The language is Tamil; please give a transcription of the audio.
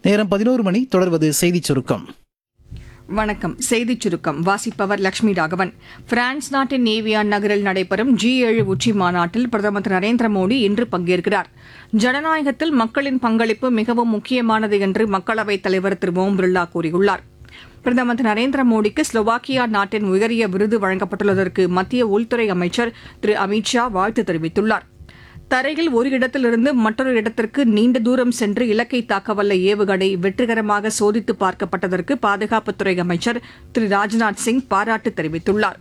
நேரம் பதினோரு மணி தொடர்வது செய்திச் சுருக்கம் வணக்கம் செய்திச் சுருக்கம் வாசிப்பவர் லட்சுமி ராகவன் பிரான்ஸ் நாட்டின் நேவியான் நகரில் நடைபெறும் ஜி ஏழு உச்சி மாநாட்டில் பிரதமர் திரு நரேந்திர மோடி இன்று பங்கேற்கிறார் ஜனநாயகத்தில் மக்களின் பங்களிப்பு மிகவும் முக்கியமானது என்று மக்களவைத் தலைவர் திரு ஓம் பிர்லா கூறியுள்ளார் பிரதமர் திரு நரேந்திர மோடிக்கு ஸ்லோவாக்கியா நாட்டின் உயரிய விருது வழங்கப்பட்டுள்ளதற்கு மத்திய உள்துறை அமைச்சர் திரு அமித் ஷா வாழ்த்து தெரிவித்துள்ளார் தரையில் ஒரு இடத்திலிருந்து மற்றொரு இடத்திற்கு நீண்ட தூரம் சென்று இலக்கை தாக்கவல்ல ஏவுகணை வெற்றிகரமாக சோதித்து பார்க்கப்பட்டதற்கு பாதுகாப்புத்துறை அமைச்சர் திரு ராஜ்நாத் சிங் பாராட்டு தெரிவித்துள்ளார்